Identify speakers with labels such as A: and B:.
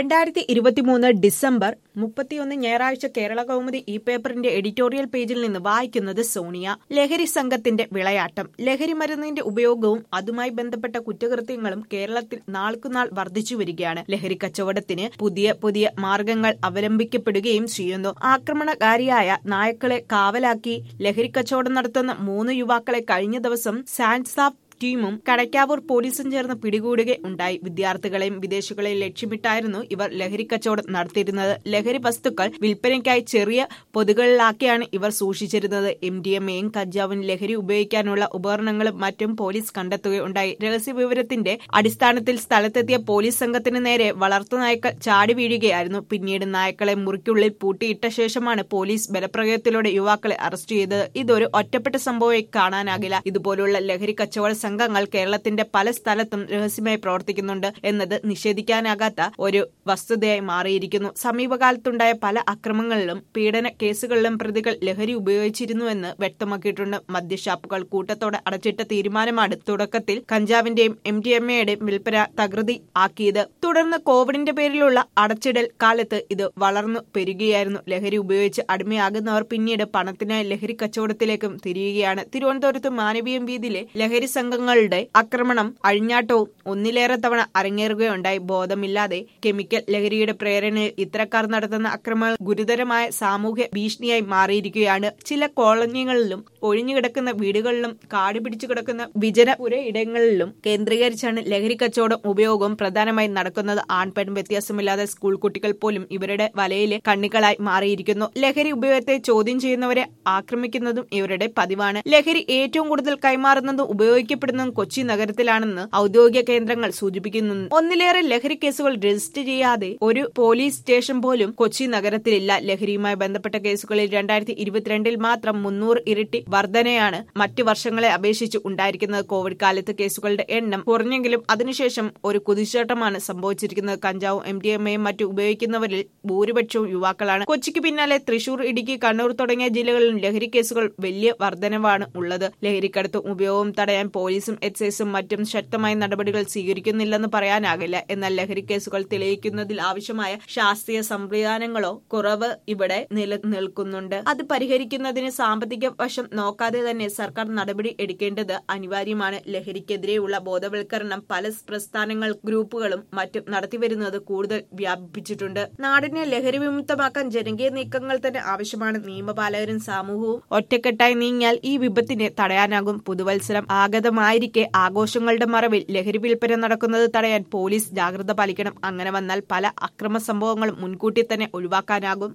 A: രണ്ടായിരത്തി ഇരുപത്തിമൂന്ന് ഡിസംബർ മുപ്പത്തിയൊന്ന് ഞായറാഴ്ച കേരള കൗമുദി ഈ പേപ്പറിന്റെ എഡിറ്റോറിയൽ പേജിൽ നിന്ന് വായിക്കുന്നത് സോണിയ ലഹരി സംഘത്തിന്റെ വിളയാട്ടം ലഹരി മരുന്നിന്റെ ഉപയോഗവും അതുമായി ബന്ധപ്പെട്ട കുറ്റകൃത്യങ്ങളും കേരളത്തിൽ നാൾക്കുനാൾ വർദ്ധിച്ചു വരികയാണ് ലഹരി കച്ചവടത്തിന് പുതിയ പുതിയ മാർഗങ്ങൾ അവലംബിക്കപ്പെടുകയും ചെയ്യുന്നു ആക്രമണകാരിയായ നായ്ക്കളെ കാവലാക്കി ലഹരി കച്ചവടം നടത്തുന്ന മൂന്ന് യുവാക്കളെ കഴിഞ്ഞ ദിവസം സാൻസാഫ് ടീമും കടയ്ക്കാവൂർ പോലീസും ചേർന്ന് പിടികൂടുകയുണ്ടായി വിദ്യാർത്ഥികളെയും വിദേശികളെയും ലക്ഷ്യമിട്ടായിരുന്നു ഇവർ ലഹരി കച്ചവടം നടത്തിയിരുന്നത് ലഹരി വസ്തുക്കൾ വിൽപ്പനയ്ക്കായി ചെറിയ പൊതുകളിലാക്കിയാണ് ഇവർ സൂക്ഷിച്ചിരുന്നത് എം ഡി എം എയും കഞ്ചാവും ലഹരി ഉപയോഗിക്കാനുള്ള ഉപകരണങ്ങളും മറ്റും പോലീസ് കണ്ടെത്തുകയുണ്ടായി രഹസ്യ വിവരത്തിന്റെ അടിസ്ഥാനത്തിൽ സ്ഥലത്തെത്തിയ പോലീസ് സംഘത്തിന് നേരെ വളർത്തുനായ്ക്കൾ ചാടി വീഴുകയായിരുന്നു പിന്നീട് നായ്ക്കളെ മുറിക്കുള്ളിൽ പൂട്ടിയിട്ട ശേഷമാണ് പോലീസ് ബലപ്രയോഗത്തിലൂടെ യുവാക്കളെ അറസ്റ്റ് ചെയ്തത് ഇതൊരു ഒറ്റപ്പെട്ട സംഭവമായി കാണാനാകില്ല ഇതുപോലുള്ള ലഹരി കച്ചവട സംഘങ്ങൾ കേരളത്തിന്റെ പല സ്ഥലത്തും രഹസ്യമായി പ്രവർത്തിക്കുന്നുണ്ട് എന്നത് നിഷേധിക്കാനാകാത്ത ഒരു വസ്തുതയായി മാറിയിരിക്കുന്നു സമീപകാലത്തുണ്ടായ പല അക്രമങ്ങളിലും പീഡന കേസുകളിലും പ്രതികൾ ലഹരി ഉപയോഗിച്ചിരുന്നുവെന്ന് വ്യക്തമാക്കിയിട്ടുണ്ട് മദ്യഷാപ്പുകൾ കൂട്ടത്തോടെ അടച്ചിട്ട തീരുമാനമാണ് തുടക്കത്തിൽ കഞ്ചാവിന്റെയും എം ഡി എം എയുടെയും വിൽപ്പന തകൃതി ആക്കിയത് തുടർന്ന് കോവിഡിന്റെ പേരിലുള്ള അടച്ചിടൽ കാലത്ത് ഇത് വളർന്നു പെരുകയായിരുന്നു ലഹരി ഉപയോഗിച്ച് അടിമയാകുന്നവർ പിന്നീട് പണത്തിനായി ലഹരി കച്ചവടത്തിലേക്കും തിരിയുകയാണ് തിരുവനന്തപുരത്ത് മാനവീയം വീതിയിലെ ലഹരി സംഘങ്ങളുടെ ആക്രമണം അഴിഞ്ഞാട്ടവും ഒന്നിലേറെ തവണ അരങ്ങേറുകയുണ്ടായി ബോധമില്ലാതെ കെമിക്കൽ ലഹരിയുടെ പ്രേരണയിൽ ഇത്തരക്കാർ നടത്തുന്ന അക്രമങ്ങൾ ഗുരുതരമായ സാമൂഹ്യ ഭീഷണിയായി മാറിയിരിക്കുകയാണ് ചില കോളനികളിലും ഒഴിഞ്ഞുകിടക്കുന്ന വീടുകളിലും കാട് പിടിച്ചു കിടക്കുന്ന വിജനപുര ഇടങ്ങളിലും കേന്ദ്രീകരിച്ചാണ് ലഹരി കച്ചവടം ഉപയോഗവും പ്രധാനമായി നടക്കുന്നത് ആൺ പെൺ വ്യത്യാസമില്ലാതെ സ്കൂൾ കുട്ടികൾ പോലും ഇവരുടെ വലയിലെ കണ്ണികളായി മാറിയിരിക്കുന്നു ലഹരി ഉപയോഗത്തെ ചോദ്യം ചെയ്യുന്നവരെ ആക്രമിക്കുന്നതും ഇവരുടെ പതിവാണ് ലഹരി ഏറ്റവും കൂടുതൽ കൈമാറുന്നതും ഉപയോഗിക്കപ്പെടുന്നതും കൊച്ചി നഗരത്തിലാണെന്ന് ഔദ്യോഗിക കേന്ദ്രങ്ങൾ സൂചിപ്പിക്കുന്നു ഒന്നിലേറെ ലഹരി കേസുകൾ രജിസ്റ്റർ ചെയ്യാതെ ഒരു പോലീസ് സ്റ്റേഷൻ പോലും കൊച്ചി നഗരത്തിലില്ല ലഹരിയുമായി ബന്ധപ്പെട്ട കേസുകളിൽ രണ്ടായിരത്തി ഇരുപത്തിരണ്ടിൽ മാത്രം മുന്നൂറ് ഇരട്ടി വർധനയാണ് മറ്റ് വർഷങ്ങളെ അപേക്ഷിച്ച് ഉണ്ടായിരിക്കുന്നത് കോവിഡ് കാലത്ത് കേസുകളുടെ എണ്ണം കുറഞ്ഞെങ്കിലും അതിനുശേഷം ഒരു കുതിച്ചോട്ടമാണ് സംഭവിച്ചിരിക്കുന്നത് കഞ്ചാവും എം ഡി എം എയും മറ്റും ഉപയോഗിക്കുന്നവരിൽ ഭൂരിപക്ഷവും യുവാക്കളാണ് കൊച്ചിക്ക് പിന്നാലെ തൃശൂർ ഇടുക്കി കണ്ണൂർ തുടങ്ങിയ ജില്ലകളിലും ലഹരി കേസുകൾ വലിയ വർധനവാണ് ഉള്ളത് ലഹരിക്കടത്തും ഉപയോഗവും തടയാൻ പോലീസും എക്സൈസും മറ്റും ശക്തമായ നടപടികൾ സ്വീകരിക്കുന്നില്ലെന്ന് പറയാനാകില്ല എന്നാൽ ലഹരി കേസുകൾ തെളിയിക്കുന്നതിൽ ആവശ്യമായ ശാസ്ത്രീയ സംവിധാനങ്ങളോ കുറവ് ഇവിടെ നിലനിൽക്കുന്നുണ്ട് അത് പരിഹരിക്കുന്നതിന് സാമ്പത്തിക വശം നോക്കാതെ തന്നെ സർക്കാർ നടപടി എടുക്കേണ്ടത് അനിവാര്യമാണ് ലഹരിക്കെതിരെയുള്ള ബോധവൽക്കരണം പല പ്രസ്ഥാനങ്ങൾ ഗ്രൂപ്പുകളും മറ്റും നടത്തിവരുന്നത് കൂടുതൽ വ്യാപിപ്പിച്ചിട്ടുണ്ട് നാടിനെ ലഹരി വിമുക്തമാക്കാൻ ജനകീയ നീക്കങ്ങൾ തന്നെ ആവശ്യമാണ് നിയമപാലകരും സമൂഹവും ഒറ്റക്കെട്ടായി നീങ്ങിയാൽ ഈ വിപത്തിനെ തടയാനാകും പുതുവത്സരം ആഗതമായിരിക്കെ ആഘോഷങ്ങളുടെ മറവിൽ ലഹരി വിൽപ്പന നടക്കുന്നത് തടയാൻ പോലീസ് ജാഗ്രത പാലിക്കണം അങ്ങനെ വന്നാൽ പല അക്രമ സംഭവങ്ങളും മുൻകൂട്ടി തന്നെ ഒഴിവാക്കാനാകും